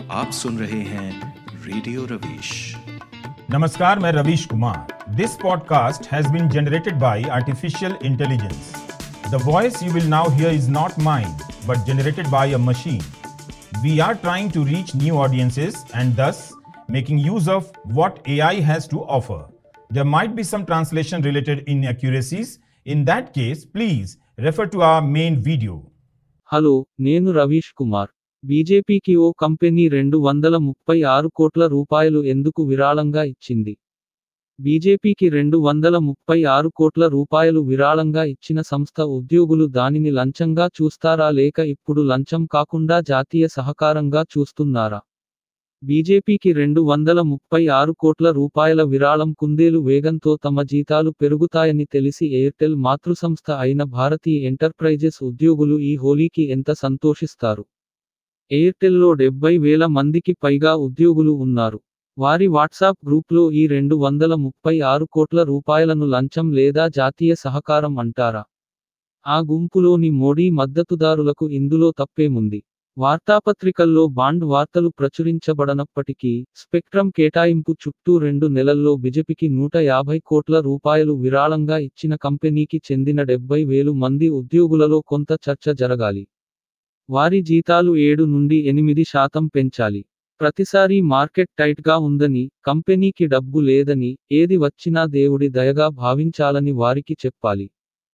आप सुन रहे हैं रेडियो रवीश नमस्कार मैं Ravish Kumar this podcast has been generated by artificial intelligence the voice you will now hear is not mine but generated by a machine we are trying to reach new audiences and thus making use of what AI has to offer. There might be some translation related inaccuracies. In that case, please refer to our main video. Hello నేను రవీష్ కుమార్ బీజేపీకి ఓ company రెండు వందల ముప్పై ఆరు కోట్ల రూపాయలు ఎందుకు విరాళంగా ఇచ్చింది బీజేపీకి రెండు వందల ముప్పై ఆరు కోట్ల రూపాయలు విరాళంగా ఇచ్చిన సంస్థ ఉద్యోగులు దానిని లంచంగా చూస్తారా లేక ఇప్పుడు లంచం కాకుండా జాతీయ సహకారంగా చూస్తున్నారా బీజేపీకి రెండు వందల ముప్పై ఆరు కోట్ల రూపాయల విరాళం కుందేలు వేగంతో తమ జీతాలు పెరుగుతాయని తెలిసి ఎయిర్టెల్ మాతృసంస్థ అయిన భారతీ ఎంటర్ప్రైజెస్ ఉద్యోగులు ఈ హోలీకి ఎంత సంతోషిస్తారు ఎయిర్టెల్లో డెబ్బై వేల మందికి పైగా ఉద్యోగులు ఉన్నారు వారి వాట్సాప్ గ్రూప్లో ఈ రెండు వందల ముప్పై ఆరు కోట్ల రూపాయలను లంచం లేదా జాతీయ సహకారం అంటారా ఆ గుంపులోని మోడీ మద్దతుదారులకు ఇందులో తప్పేముంది వార్తాపత్రికల్లో బాండ్ వార్తలు ప్రచురించబడనప్పటికీ స్పెక్ట్రమ్ కేటాయింపు చుట్టూ రెండు నెలల్లో బిజెపికి నూట యాభై కోట్ల రూపాయలు విరాళంగా ఇచ్చిన కంపెనీకి చెందిన డెబ్బై వేలు మంది ఉద్యోగులలో కొంత చర్చ జరగాలి వారి జీతాలు ఏడు నుండి ఎనిమిది శాతం పెంచాలి ప్రతిసారీ మార్కెట్ టైట్గా ఉందని కంపెనీకి డబ్బు లేదని ఏది వచ్చినా దేవుడి దయగా భావించాలని వారికి చెప్పాలి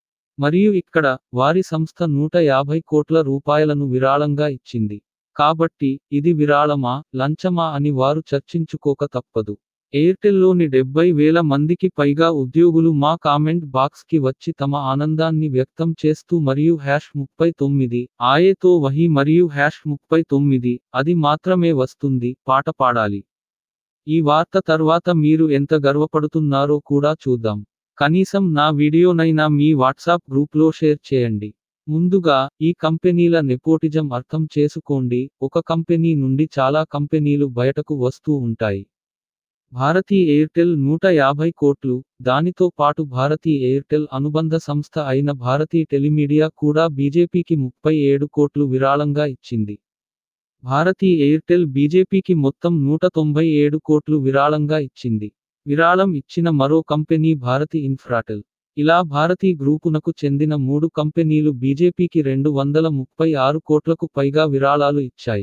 మరియు ఇక్కడ వారి సంస్థ నూట యాభై కోట్ల రూపాయలను విరాళంగా ఇచ్చింది కాబట్టి ఇది విరాళమా లంచమా అని వారు చర్చించుకోక తప్పదు ఎయిర్టెల్లోని డెబ్బై వేల మందికి పైగా ఉద్యోగులు మా కామెంట్ బాక్స్ కి వచ్చి తమ ఆనందాన్ని వ్యక్తం చేస్తూ మరియు హ్యాష్ ముప్పై తొమ్మిది ఆయేతో వహి మరియు హ్యాష్ ముప్పై తొమ్మిది అది మాత్రమే వస్తుంది పాట పాడాలి ఈ వార్త తర్వాత మీరు ఎంత గర్వపడుతున్నారో కూడా చూద్దాం కనీసం నా వీడియోనైనా మీ వాట్సాప్ గ్రూప్లో షేర్ చేయండి ముందుగా ఈ కంపెనీల నెపోటిజం అర్థం చేసుకోండి ఒక కంపెనీ నుండి చాలా కంపెనీలు బయటకు వస్తూ ఉంటాయి భారతీ ఎయిర్టెల్ నూట యాభై కోట్లు దానితో పాటు భారతీ ఎయిర్టెల్ అనుబంధ సంస్థ అయిన భారతీ టెలిమీడియా కూడా బీజేపీకి ముప్పై ఏడు కోట్లు విరాళంగా ఇచ్చింది భారతీ ఎయిర్టెల్ బీజేపీకి మొత్తం నూట తొంభై ఏడు కోట్లు విరాళంగా ఇచ్చింది విరాళం ఇచ్చిన మరో కంపెనీ భారతి ఇన్ఫ్రాటెల్ ఇలా భారతీ గ్రూపునకు చెందిన మూడు కంపెనీలు బీజేపీకి రెండు వందల ముప్పై ఆరు కోట్లకు పైగా విరాళాలు ఇచ్చాయి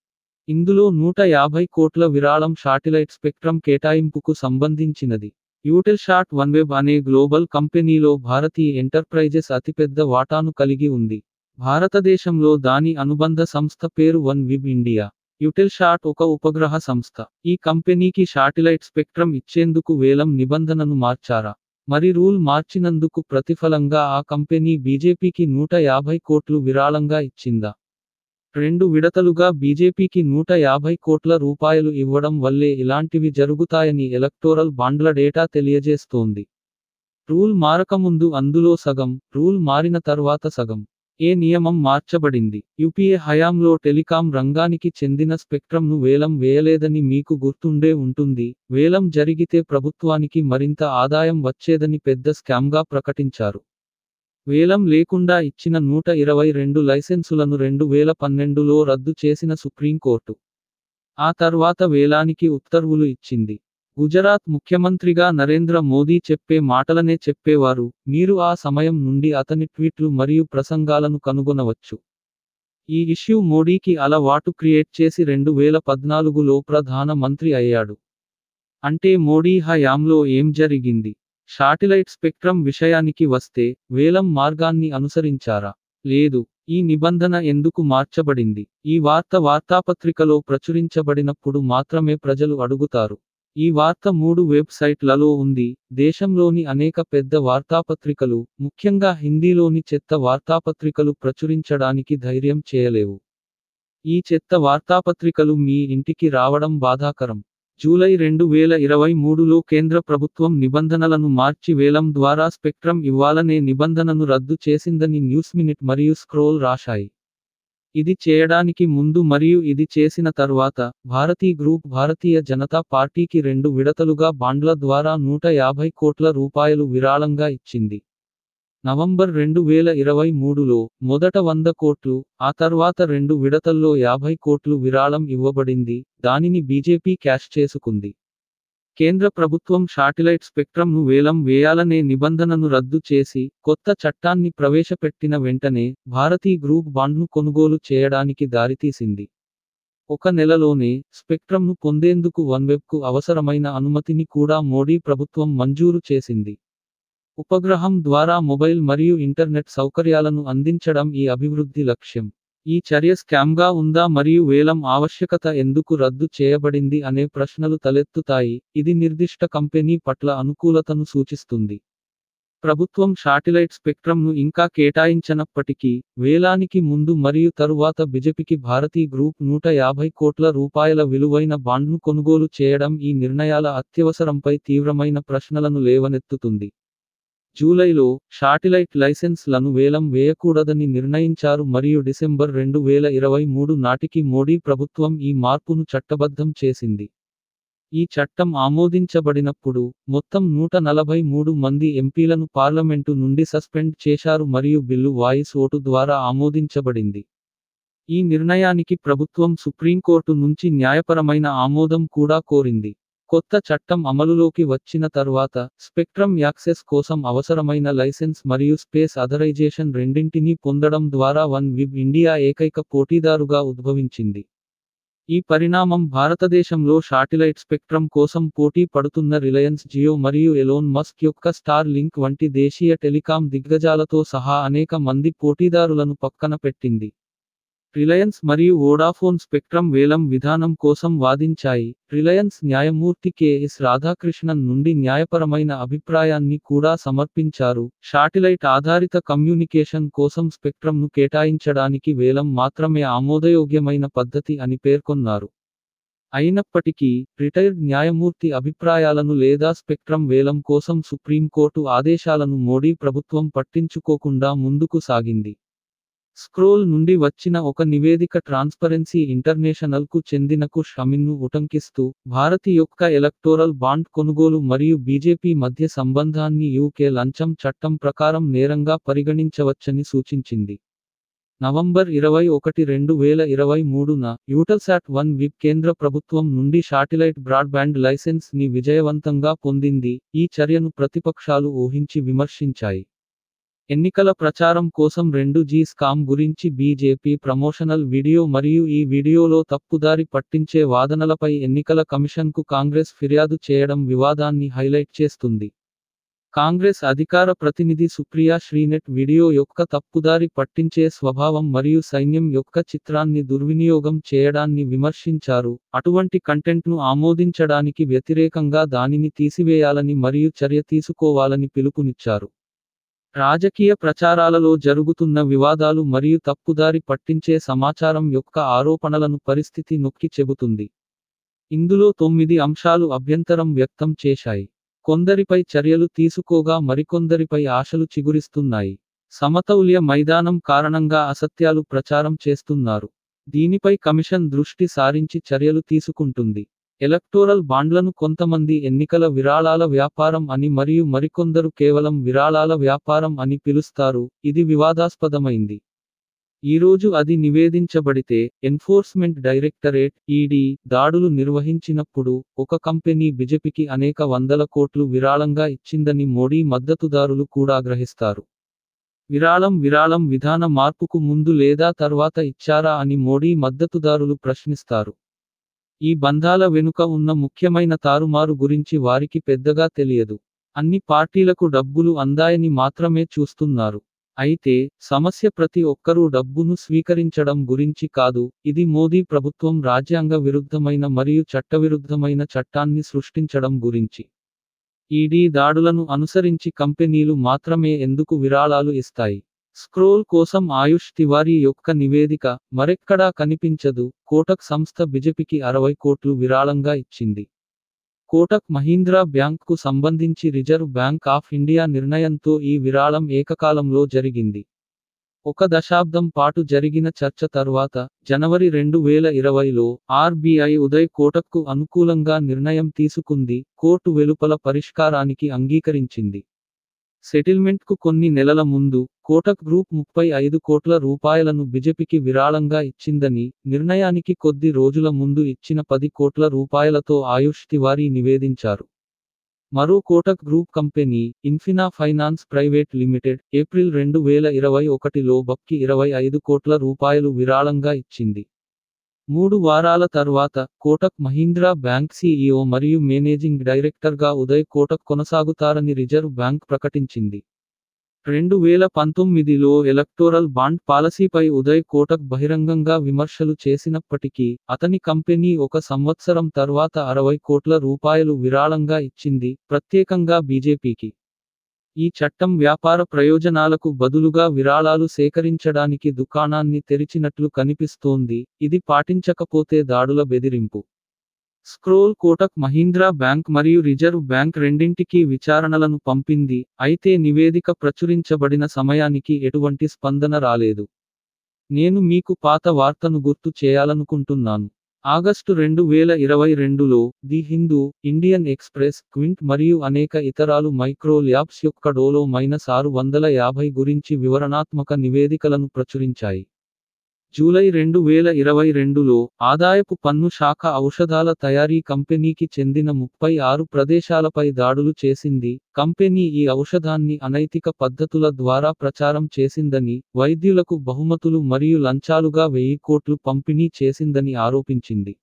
ఇందులో నూట యాభై కోట్ల విరాళం శాటిలైట్ స్పెక్ట్రమ్ కేటాయింపుకు సంబంధించినది యూటెల్ షాట్ వన్వెబ్ అనే గ్లోబల్ కంపెనీలో భారతీ ఎంటర్ప్రైజెస్ అతిపెద్ద వాటాను కలిగి ఉంది భారతదేశంలో దాని అనుబంధ సంస్థ పేరు OneWeb India Eutelsat ఒక ఉపగ్రహ సంస్థ ఈ కంపెనీకి శాటిలైట్ స్పెక్ట్రమ్ ఇచ్చేందుకు వేలం నిబంధనను మార్చారా మరి రూల్ మార్చినందుకు ప్రతిఫలంగా ఆ కంపెనీ బీజేపీకి నూట యాభై కోట్లు విరాళంగా ఇచ్చిందా రెండు విడతలుగా బీజేపీకి నూట యాభై కోట్ల రూపాయలు ఇవ్వడం వల్లే ఇలాంటివి జరుగుతాయని ఎలక్టోరల్ బాండ్ల డేటా తెలియజేస్తోంది రూల్ మారకముందు అందులో సగం రూల్ మారిన తర్వాత సగం ఏ నియమం మార్చబడింది యూపీఏ హయాంలో టెలికాం రంగానికి చెందిన స్పెక్ట్రమ్ను వేలం వేయలేదని మీకు గుర్తుండే ఉంటుంది వేలం జరిగితే ప్రభుత్వానికి మరింత ఆదాయం వచ్చేదని పెద్ద స్కామ్గా ప్రకటించారు వేలం లేకుండా ఇచ్చిన నూట ఇరవై రెండు లైసెన్సులను రెండు వేల పన్నెండులో రద్దు చేసిన సుప్రీంకోర్టు ఆ తర్వాత వేలానికి ఉత్తర్వులు ఇచ్చింది గుజరాత్ ముఖ్యమంత్రిగా నరేంద్ర మోదీ చెప్పే మాటలనే చెప్పేవారు మీరు ఆ సమయం నుండి అతని ట్వీట్లు మరియు ప్రసంగాలను కనుగొనవచ్చు ఈ ఇష్యూ మోడీకి అలవాటు క్రియేట్ చేసి రెండు వేల పద్నాలుగులో ప్రధాన మంత్రి అయ్యాడు అంటే మోడీ హయాంలో ఏం జరిగింది శాటిలైట్ స్పెక్ట్రమ్ విషయానికి వస్తే వేలం మార్గాన్ని అనుసరించారా లేదు ఈ నిబంధన ఎందుకు మార్చబడింది ఈ వార్త వార్తాపత్రికలో ప్రచురించబడినప్పుడు మాత్రమే ప్రజలు అడుగుతారు ఈ వార్త మూడు వెబ్సైట్లలో ఉంది దేశంలోని అనేక పెద్ద వార్తాపత్రికలు ముఖ్యంగా హిందీలోని చెత్త వార్తాపత్రికలు ప్రచురించడానికి ధైర్యం చేయలేవు ఈ చెత్త వార్తాపత్రికలు మీ ఇంటికి రావడం బాధాకరం జూలై రెండు వేల ఇరవై మూడులో కేంద్ర ప్రభుత్వం నిబంధనలను మార్చి వేలం ద్వారా స్పెక్ట్రమ్ ఇవ్వాలనే నిబంధనను రద్దు చేసిందని న్యూస్ మినిట్ మరియు స్క్రోల్ రాశాయి ఇది చేయడానికి ముందు మరియు ఇది చేసిన తర్వాత భారతీ గ్రూప్ భారతీయ జనతా పార్టీకి రెండు విడతలుగా బాండ్ల ద్వారా నూట యాభై కోట్ల రూపాయలు విరాళంగా ఇచ్చింది నవంబర్ రెండు వేల ఇరవై మూడులో మొదట వంద కోట్లు ఆ తర్వాత రెండు విడతల్లో యాభై కోట్లు విరాళం ఇవ్వబడింది దానిని బీజేపీ క్యాష్ చేసుకుంది కేంద్ర ప్రభుత్వం శాటిలైట్ స్పెక్ట్రమ్ను వేలం వేయాలనే నిబంధనను రద్దు చేసి కొత్త చట్టాన్ని ప్రవేశపెట్టిన వెంటనే భారతీ గ్రూప్ బాండ్ను కొనుగోలు చేయడానికి దారితీసింది ఒక నెలలోనే స్పెక్ట్రమ్ను పొందేందుకు వన్వెబ్కు అవసరమైన అనుమతిని కూడా మోడీ ప్రభుత్వం మంజూరు చేసింది ఉపగ్రహం ద్వారా మొబైల్ మరియు ఇంటర్నెట్ సౌకర్యాలను అందించడం ఈ అభివృద్ధి లక్ష్యం ఈ చర్య స్కామ్గా ఉందా మరియు వేలం ఆవశ్యకత ఎందుకు రద్దు చేయబడింది అనే ప్రశ్నలు తలెత్తుతాయి ఇది నిర్దిష్ట కంపెనీ పట్ల అనుకూలతను సూచిస్తుంది ప్రభుత్వం శాటిలైట్ స్పెక్ట్రమ్ను ఇంకా కేటాయించనప్పటికీ వేలానికి ముందు మరియు తరువాత బిజెపికి భారతీ గ్రూప్ నూట యాభై కోట్ల రూపాయల విలువైన బాండ్ను కొనుగోలు చేయడం ఈ నిర్ణయాల అత్యవసరంపై తీవ్రమైన ప్రశ్నలను లేవనెత్తుతుంది జూలైలో శాటిలైట్ లైసెన్స్ లను వేలం వేయకూడదని నిర్ణయించారు మరియు డిసెంబర్ రెండు వేల ఇరవై మూడు నాటికి మోడీ ప్రభుత్వం ఈ మార్పును చట్టబద్ధం చేసింది ఈ చట్టం ఆమోదించబడినప్పుడు మొత్తం నూట నలభై మూడు మంది ఎంపీలను పార్లమెంటు నుండి సస్పెండ్ చేశారు మరియు బిల్లు వాయిస్ ఓటు ద్వారా ఆమోదించబడింది ఈ నిర్ణయానికి ప్రభుత్వం సుప్రీంకోర్టు నుంచి న్యాయపరమైన ఆమోదం కూడా కోరింది కొత్త చట్టం అమలులోకి వచ్చిన తర్వాత స్పెక్ట్రమ్ యాక్సెస్ కోసం అవసరమైన లైసెన్స్ మరియు స్పేస్ అథరైజేషన్ రెండింటినీ పొందడం ద్వారా వన్ విబ్ ఇండియా ఏకైక పోటీదారుగా ఉద్భవించింది ఈ పరిణామం భారతదేశంలో శాటిలైట్ స్పెక్ట్రమ్ కోసం పోటీ పడుతున్న రిలయన్స్ జియో మరియు ఎలోన్ మస్క్ యొక్క స్టార్ లింక్ వంటి దేశీయ టెలికాం దిగ్గజాలతో సహా అనేక మంది పోటీదారులను పక్కన పెట్టింది రిలయన్స్ మరియు వోడాఫోన్ స్పెక్ట్రమ్ వేలం విధానం కోసం వాదించాయి రిలయన్స్ న్యాయమూర్తి కెఎస్ రాధాకృష్ణన్ నుండి న్యాయపరమైన అభిప్రాయాన్ని కూడా సమర్పించారు శాటిలైట్ ఆధారిత కమ్యూనికేషన్ కోసం స్పెక్ట్రమ్ను కేటాయించడానికి వేలం మాత్రమే ఆమోదయోగ్యమైన పద్ధతి అని పేర్కొన్నారు అయినప్పటికీ రిటైర్డ్ న్యాయమూర్తి అభిప్రాయాలను లేదా స్పెక్ట్రమ్ వేలం కోసం సుప్రీంకోర్టు ఆదేశాలను మోడీ ప్రభుత్వం పట్టించుకోకుండా ముందుకు సాగింది స్క్రోల్ నుండి వచ్చిన ఒక నివేదిక ట్రాన్స్పరెన్సీ ఇంటర్నేషనల్ కు చెందిన కుష్ అమిన్ను ఉటంకిస్తూ భారతి యొక్క ఎలక్టోరల్ బాండ్ కొనుగోలు మరియు బీజేపీ మధ్య సంబంధాన్ని యూకే లంచం చట్టం ప్రకారం నేరంగా పరిగణించవచ్చని సూచించింది నవంబర్ ఇరవై ఒకటి రెండు వేల ఇరవై మూడున యూటల్సాట్ వన్ విప్ కేంద్ర ప్రభుత్వం నుండి శాటిలైట్ బ్రాడ్బ్యాండ్ లైసెన్స్ ని విజయవంతంగా పొందింది ఈ చర్యను ప్రతిపక్షాలు ఊహించి విమర్శించాయి ఎన్నికల ప్రచారం కోసం రెండు జీ స్కామ్ గురించి బీజేపీ ప్రమోషనల్ వీడియో మరియు ఈ వీడియోలో తప్పుదారి పట్టించే వాదనలపై ఎన్నికల కమిషన్కు కాంగ్రెస్ ఫిర్యాదు చేయడం వివాదాన్ని హైలైట్ చేస్తుంది కాంగ్రెస్ అధికార ప్రతినిధి సుప్రియా శ్రీనెట్ వీడియో యొక్క తప్పుదారి పట్టించే స్వభావం మరియు సైన్యం యొక్క చిత్రాన్ని దుర్వినియోగం చేయడాన్ని విమర్శించారు అటువంటి కంటెంట్ను ఆమోదించడానికి వ్యతిరేకంగా దానిని తీసివేయాలని మరియు చర్య తీసుకోవాలని పిలుపునిచ్చారు రాజకీయ ప్రచారాలలో జరుగుతున్న వివాదాలు మరియు తప్పుదారి పట్టించే సమాచారం యొక్క ఆరోపణలను పరిస్థితి నొక్కి చెబుతుంది ఇందులో తొమ్మిది అంశాలు అభ్యంతరం వ్యక్తం చేశాయి కొందరిపై చర్యలు తీసుకోగా మరికొందరిపై ఆశలు చిగురిస్తున్నాయి సమతౌల్య మైదానం కారణంగా అసత్యాలు ప్రచారం చేస్తున్నారు దీనిపై కమిషన్ దృష్టి సారించి చర్యలు తీసుకుంటుంది ఎలక్టోరల్ బాండ్లను కొంతమంది ఎన్నికల విరాళాల వ్యాపారం అని మరియు మరికొందరు కేవలం విరాళాల వ్యాపారం అని పిలుస్తారు ఇది వివాదాస్పదమైంది ఈరోజు అది నివేదించబడితే ఎన్ఫోర్స్మెంట్ డైరెక్టరేట్ ఈడీ దాడులు నిర్వహించినప్పుడు ఒక కంపెనీ బిజెపికి అనేక వందల కోట్లు విరాళంగా ఇచ్చిందని మోడీ మద్దతుదారులు కూడా గ్రహిస్తారు విరాళం విరాళం విధాన మార్పుకు ముందు లేదా తర్వాత ఇచ్చారా అని మోడీ మద్దతుదారులు ప్రశ్నిస్తారు ఈ బంధాల వెనుక ఉన్న ముఖ్యమైన తారుమారు గురించి వారికి పెద్దగా తెలియదు అన్ని పార్టీలకు డబ్బులు అందాయని మాత్రమే చూస్తున్నారు అయితే సమస్య ప్రతి ఒక్కరూ డబ్బును స్వీకరించడం గురించి కాదు ఇది మోదీ ప్రభుత్వం రాజ్యాంగ విరుద్ధమైన మరియు చట్టవిరుద్ధమైన చట్టాన్ని సృష్టించడం గురించి ఈడీ దాడులను అనుసరించి కంపెనీలు మాత్రమే ఎందుకు విరాళాలు ఇస్తాయి స్క్రోల్ కోసం ఆయుష్ తివారీ యొక్క నివేదిక మరెక్కడా కనిపించదు కోటక్ సంస్థ బిజెపికి అరవై కోట్లు విరాళంగా ఇచ్చింది కోటక్ మహీంద్రా బ్యాంక్కు సంబంధించి రిజర్వ్ బ్యాంక్ ఆఫ్ ఇండియా నిర్ణయంతో ఈ విరాళం ఏకకాలంలో జరిగింది ఒక దశాబ్దం పాటు జరిగిన చర్చ తర్వాత జనవరి రెండు వేల ఇరవైలో ఆర్బీఐ ఉదయ్ కోటక్కు అనుకూలంగా నిర్ణయం తీసుకుంది కోర్టు వెలుపల పరిష్కారానికి అంగీకరించింది సెటిల్మెంట్కు కొన్ని నెలల ముందు కోటక్ గ్రూప్ ముప్పై ఐదు కోట్ల రూపాయలను బిజెపికి విరాళంగా ఇచ్చిందని నిర్ణయానికి కొద్ది రోజుల ముందు ఇచ్చిన పది కోట్ల రూపాయలతో ఆయుష్ తివారీ నివేదించారు మరో Kotak group company Infina finance private limited April రెండు వేల ఇరవై ఒకటిలో బక్కి ఇరవై ఐదు కోట్ల రూపాయలు విరాళంగా ఇచ్చింది మూడు వారాల తర్వాత కోటక్ మహీంద్రా బ్యాంక్ సీఈఓ మరియు మేనేజింగ్ డైరెక్టర్గా ఉదయ్ కోటక్ కొనసాగుతారని రిజర్వ్ బ్యాంక్ ప్రకటించింది రెండు వేల పంతొమ్మిదిలో ఎలక్టోరల్ బాండ్ పాలసీపై ఉదయ్ కోటక్ బహిరంగంగా విమర్శలు చేసినప్పటికీ అతని కంపెనీ ఒక సంవత్సరం తర్వాత అరవై కోట్ల రూపాయలు విరాళంగా ఇచ్చింది ప్రత్యేకంగా బీజేపీకి ఈ చట్టం వ్యాపార ప్రయోజనాలకు బదులుగా విరాళాలు సేకరించడానికి దుకాణాన్ని తెరిచినట్లు కనిపిస్తోంది ఇది పాటించకపోతే దాడుల బెదిరింపు స్క్రోల్ కోటక్ మహీంద్రా బ్యాంక్ మరియు రిజర్వ్ బ్యాంక్ రెండింటికి విచారణలను పంపింది అయితే నివేదిక ప్రచురించబడిన సమయానికి ఎటువంటి స్పందన రాలేదు నేను మీకు పాత వార్తను గుర్తు చేయాలనుకుంటున్నాను ఆగస్టు రెండు వేల ఇరవై రెండులో the Hindu Indian express Quint మరియు అనేక ఇతరాలు మైక్రో ల్యాబ్స్ యొక్క డోలో మైనస్ ఆరు వందల యాభై గురించి వివరణాత్మక నివేదికలను ప్రచురించాయి జూలై రెండు వేల ఇరవై రెండులో ఆదాయపు పన్ను శాఖ ఔషధాల తయారీ కంపెనీకి చెందిన ముప్పై ఆరు ప్రదేశాలపై దాడులు చేసింది కంపెనీ ఈ ఔషధాన్ని అనైతిక పద్ధతుల ద్వారా ప్రచారం చేసిందని వైద్యులకు బహుమతులు మరియు లంచాలుగా వెయ్యి కోట్లు పంపిణీ చేసిందని ఆరోపించింది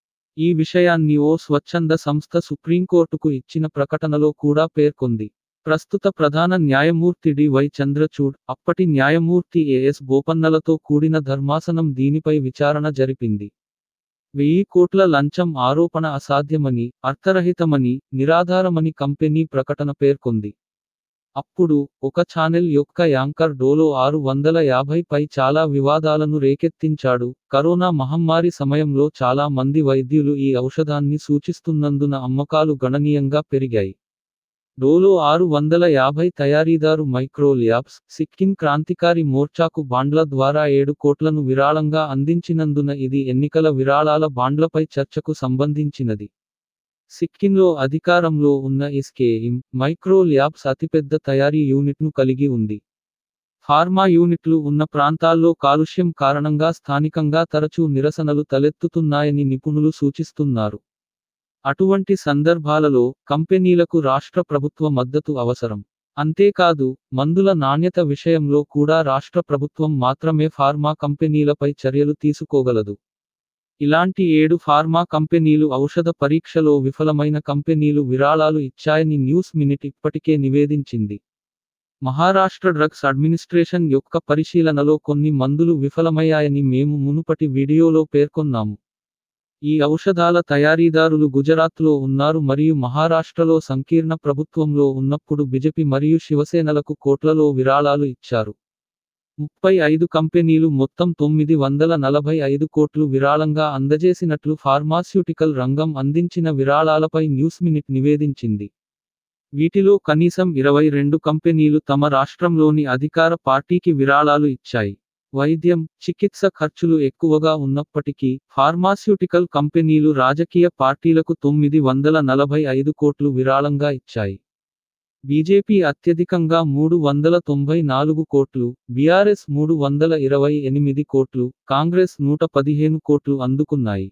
ఈ విషయాన్ని ఓ స్వచ్ఛంద సంస్థ సుప్రీంకోర్టుకు ఇచ్చిన ప్రకటనలో కూడా పేర్కొంది ప్రస్తుత ప్రధాన న్యాయమూర్తి డి వై చంద్రచూడ్ అప్పటి న్యాయమూర్తి ఏఎస్ బోపన్నలతో కూడిన ధర్మాసనం దీనిపై విచారణ జరిపింది వెయ్యి కోట్ల లంచం ఆరోపణ అసాధ్యమని అర్థరహితమని నిరాధారమని కంపెనీ ప్రకటన పేర్కొంది అప్పుడు ఒక ఛానెల్ యొక్క యాంకర్ డోలో ఆరు వందల యాభై పై చాలా వివాదాలను రేకెత్తించాడు కరోనా మహమ్మారి సమయంలో చాలా మంది వైద్యులు ఈ ఔషధాన్ని సూచిస్తున్నందున అమ్మకాలు గణనీయంగా పెరిగాయి డోలో ఆరు వందల యాభై తయారీదారు మైక్రో ల్యాబ్స్ సిక్కిం క్రాంతికారి మోర్చాకు బాండ్ల ద్వారా ఏడు కోట్లను విరాళంగా అందించినందున ఇది ఎన్నికల విరాళాల బాండ్లపై చర్చకు సంబంధించినది సిక్కింలో అధికారంలో ఉన్న ఎస్కేఎం మైక్రో ల్యాబ్స్ అతిపెద్ద తయారీ యూనిట్ను కలిగి ఉంది ఫార్మా యూనిట్లు ఉన్న ప్రాంతాల్లో కాలుష్యం కారణంగా స్థానికంగా తరచూ నిరసనలు తలెత్తుతున్నాయని నిపుణులు సూచిస్తున్నారు అటువంటి సందర్భాలలో కంపెనీలకు రాష్ట్ర ప్రభుత్వ మద్దతు అవసరం అంతేకాదు మందుల నాణ్యత విషయంలో కూడా రాష్ట్ర ప్రభుత్వం మాత్రమే ఫార్మా కంపెనీలపై చర్యలు తీసుకోగలదు ఇలాంటి ఏడు ఫార్మా కంపెనీలు ఔషధ పరీక్షలో విఫలమైన కంపెనీలు విరాళాలు ఇచ్చాయని న్యూస్ మినిట్ ఇప్పటికే నివేదించింది మహారాష్ట్ర డ్రగ్స్ అడ్మినిస్ట్రేషన్ యొక్క పరిశీలనలో కొన్ని మందులు విఫలమయ్యాయని మేము మునుపటి వీడియోలో పేర్కొన్నాము ఈ ఔషధాల తయారీదారులు గుజరాత్లో ఉన్నారు మరియు మహారాష్ట్రలో సంకీర్ణ ప్రభుత్వంలో ఉన్నప్పుడు బిజెపి మరియు శివసేనలకు కోట్లలో విరాళాలు ఇచ్చారు ముప్పై ఐదు కంపెనీలు మొత్తం తొమ్మిది వందల నలభై ఐదు కోట్లు విరాళంగా అందజేసినట్లు ఫార్మాస్యూటికల్ రంగం అందించిన విరాళాలపై న్యూస్ మినిట్ నివేదించింది వీటిలో కనీసం ఇరవై రెండు కంపెనీలు తమ రాష్ట్రంలోని అధికార పార్టీకి విరాళాలు ఇచ్చాయి వైద్యం చికిత్స ఖర్చులు ఎక్కువగా ఉన్నప్పటికీ ఫార్మాస్యూటికల్ కంపెనీలు రాజకీయ పార్టీలకు తొమ్మిది వందల నలభై ఐదు కోట్లు విరాళంగా ఇచ్చాయి బీజేపీ అత్యధికంగా మూడు వందల తొంభై నాలుగు కోట్లు బీఆర్ఎస్ మూడు వందల ఇరవై ఎనిమిది కోట్లు కాంగ్రెస్ నూట పదిహేను కోట్లు అందుకున్నాయి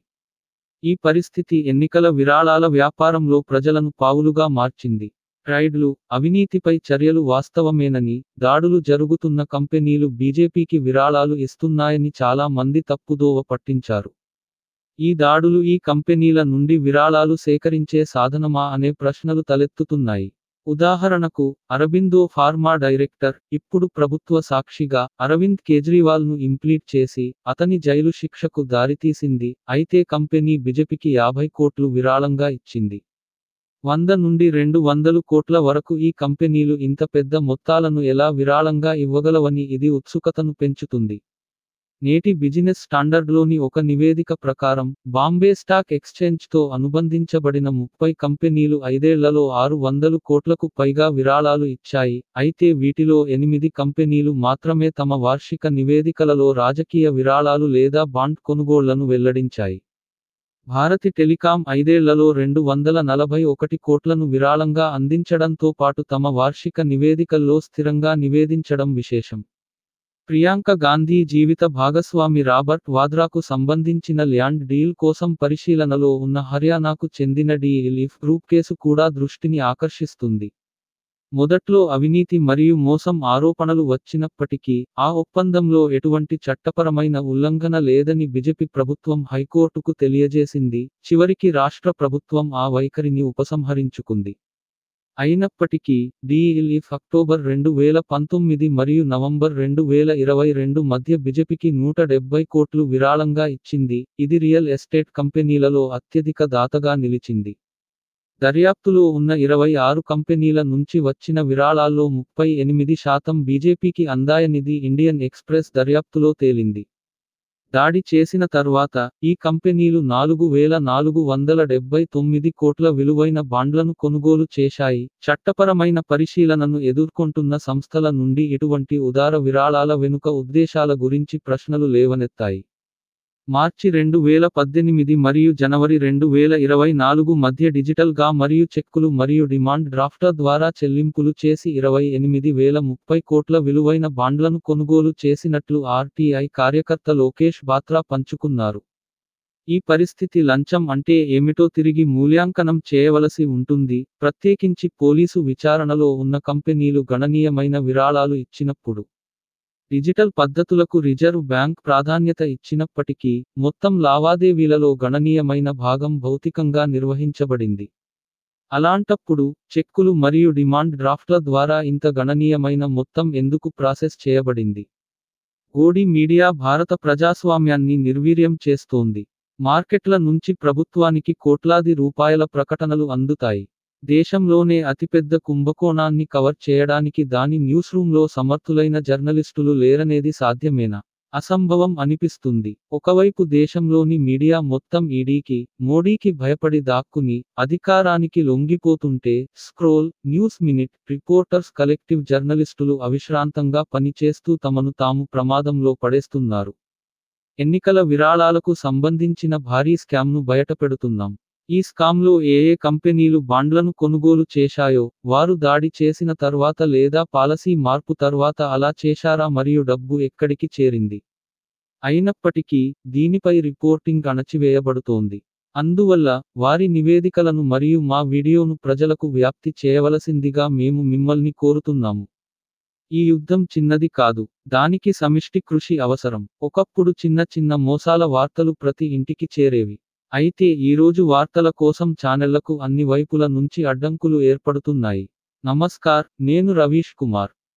ఈ పరిస్థితి ఎన్నికల విరాళాల వ్యాపారంలో ప్రజలను పావులుగా మార్చింది రైడ్లు అవినీతిపై చర్యలు వాస్తవమేనని దాడులు జరుగుతున్న కంపెనీలు బీజేపీకి విరాళాలు ఇస్తున్నాయని చాలా మంది తప్పుదోవ పట్టించారు ఈ దాడులు ఈ కంపెనీల నుండి విరాళాలు సేకరించే సాధనమా అనే ప్రశ్నలు తలెత్తుతున్నాయి ఉదాహరణకు అరబిందో ఫార్మా డైరెక్టర్ ఇప్పుడు ప్రభుత్వ సాక్షిగా అరవింద్ కేజ్రీవాల్ ను ఇంప్లీట్ చేసి అతని జైలు శిక్షకు దారితీసింది అయితే కంపెనీ బిజెపికి యాభై కోట్లు విరాళంగా ఇచ్చింది వంద నుండి రెండు వందలు కోట్ల వరకు ఈ కంపెనీలు ఇంత పెద్ద మొత్తాలను ఎలా విరాళంగా ఇవ్వగలవని ఇది ఉత్సుకతను పెంచుతుంది నేటి బిజినెస్ స్టాండర్డ్లోని ఒక నివేదిక ప్రకారం బాంబే స్టాక్ ఎక్స్చేంజ్తో అనుబంధించబడిన ముప్పై కంపెనీలు ఐదేళ్లలో ఆరు వందలు కోట్లకు పైగా విరాళాలు ఇచ్చాయి అయితే వీటిలో ఎనిమిది కంపెనీలు మాత్రమే తమ వార్షిక నివేదికలలో రాజకీయ విరాళాలు లేదా బాండ్ కొనుగోళ్లను వెల్లడించాయి భారతి టెలికాం ఐదేళ్లలో రెండు వందల నలభై ఒకటి కోట్లను విరాళంగా అందించడంతో పాటు తమ వార్షిక నివేదికల్లో స్థిరంగా నివేదించడం విశేషం ప్రియాంక గాంధీ జీవిత భాగస్వామి రాబర్ట్ వాద్రాకు సంబంధించిన ల్యాండ్ డీల్ కోసం పరిశీలనలో ఉన్న హర్యానాకు చెందిన డీఎల్ఎఫ్ గ్రూప్ కేసు కూడా దృష్టిని ఆకర్షిస్తుంది మొదట్లో అవినీతి మరియు మోసం ఆరోపణలు వచ్చినప్పటికీ ఆ ఒప్పందంలో ఎటువంటి చట్టపరమైన ఉల్లంఘన లేదని బిజెపి ప్రభుత్వం హైకోర్టుకు తెలియజేసింది చివరికి రాష్ట్ర ప్రభుత్వం ఆ వైఖరిని ఉపసంహరించుకుంది అయినప్పటికీ డిఎల్ఎఫ్ అక్టోబర్ రెండు వేల పంతొమ్మిది మరియు నవంబర్ రెండు వేల ఇరవై రెండు మధ్య బిజెపికి నూట డెబ్బై కోట్లు విరాళంగా ఇచ్చింది ఇది రియల్ ఎస్టేట్ కంపెనీలలో అత్యధిక దాతగా నిలిచింది దర్యాప్తులో ఉన్న ఇరవై ఆరు కంపెనీల నుంచి వచ్చిన విరాళాల్లో ముప్పై ఎనిమిది శాతం బీజేపీకి అందాయనిది ఇండియన్ ఎక్స్ప్రెస్ దర్యాప్తులో తేలింది దాడి చేసిన తర్వాత ఈ కంపెనీలు నాలుగు వేల నాలుగు వందల డెబ్బై తొమ్మిది కోట్ల విలువైన బాండ్లను కొనుగోలు చేశాయి చట్టపరమైన పరిశీలనను ఎదుర్కొంటున్న సంస్థల నుండి ఇటువంటి ఉదార విరాళాల వెనుక ఉద్దేశాల గురించి ప్రశ్నలు లేవనెత్తాయి మార్చి రెండు వేల పద్దెనిమిది మరియు జనవరి రెండు వేల ఇరవై నాలుగు మధ్య డిజిటల్ గా మరియు చెక్కులు మరియు డిమాండ్ డ్రాఫ్ట్ ద్వారా చెల్లింపులు చేసి ఇరవై ఎనిమిది వేల ముప్పై కోట్ల విలువైన బాండ్లను కొనుగోలు చేసినట్లు ఆర్టీఐ కార్యకర్త లోకేష్ బాత్రా పంచుకున్నారు ఈ పరిస్థితి లంచం అంటే ఏమిటో తిరిగి మూల్యాంకనం చేయవలసి ఉంటుంది ప్రత్యేకించి పోలీసు విచారణలో ఉన్న కంపెనీలు గణనీయమైన విరాళాలు ఇచ్చినప్పుడు డిజిటల్ పద్ధతులకు రిజర్వ్ బ్యాంక్ ప్రాధాన్యత ఇచ్చినప్పటికీ మొత్తం లావాదేవీలలో గణనీయమైన భాగం భౌతికంగా నిర్వహించబడింది అలాంటప్పుడు చెక్కులు మరియు డిమాండ్ డ్రాఫ్ట్ల ద్వారా ఇంత గణనీయమైన మొత్తం ఎందుకు ప్రాసెస్ చేయబడింది గోడి మీడియా భారత ప్రజాస్వామ్యాన్ని నిర్వీర్యం చేస్తోంది మార్కెట్ల నుంచి ప్రభుత్వానికి కోట్లాది రూపాయల ప్రకటనలు అందుతాయి దేశంలోనే అతిపెద్ద కుంభకోణాన్ని కవర్ చేయడానికి దాని న్యూస్ రూమ్లో సమర్థులైన జర్నలిస్టులు లేరనేది సాధ్యమేనా అసంభవం అనిపిస్తుంది ఒకవైపు దేశంలోని మీడియా మొత్తం ఈడీకి మోడీకి భయపడి దాక్కుని అధికారానికి లొంగిపోతుంటే scroll news minute reporters collective జర్నలిస్టులు అవిశ్రాంతంగా పనిచేస్తూ తమను తాము ప్రమాదంలో పడేస్తున్నారు ఎన్నికల విరాళాలకు సంబంధించిన భారీ స్కామ్ను బయటపెడుతున్నాం ఈ స్కామ్లో ఏ ఏ కంపెనీలు బాండ్లను కొనుగోలు చేశాయో వారు దాడి చేసిన తర్వాత లేదా పాలసీ మార్పు తర్వాత అలా చేశారా మరియు డబ్బు ఎక్కడికి చేరింది అయినప్పటికీ దీనిపై రిపోర్టింగ్ అణచివేయబడుతోంది అందువల్ల వారి నివేదికలను మరియు మా వీడియోను ప్రజలకు వ్యాప్తి చేయవలసిందిగా మేము మిమ్మల్ని కోరుతున్నాము ఈ యుద్ధం చిన్నది కాదు దానికి సమిష్టి కృషి అవసరం ఒకప్పుడు చిన్న చిన్న మోసాల వార్తలు ప్రతి ఇంటికి చేరేవి అయితే ఈరోజు వార్తల కోసం ఛానళ్లకు అన్ని వైపుల నుంచి అడ్డంకులు ఏర్పడుతున్నాయి నమస్కార్ నేను రవీష్ కుమార్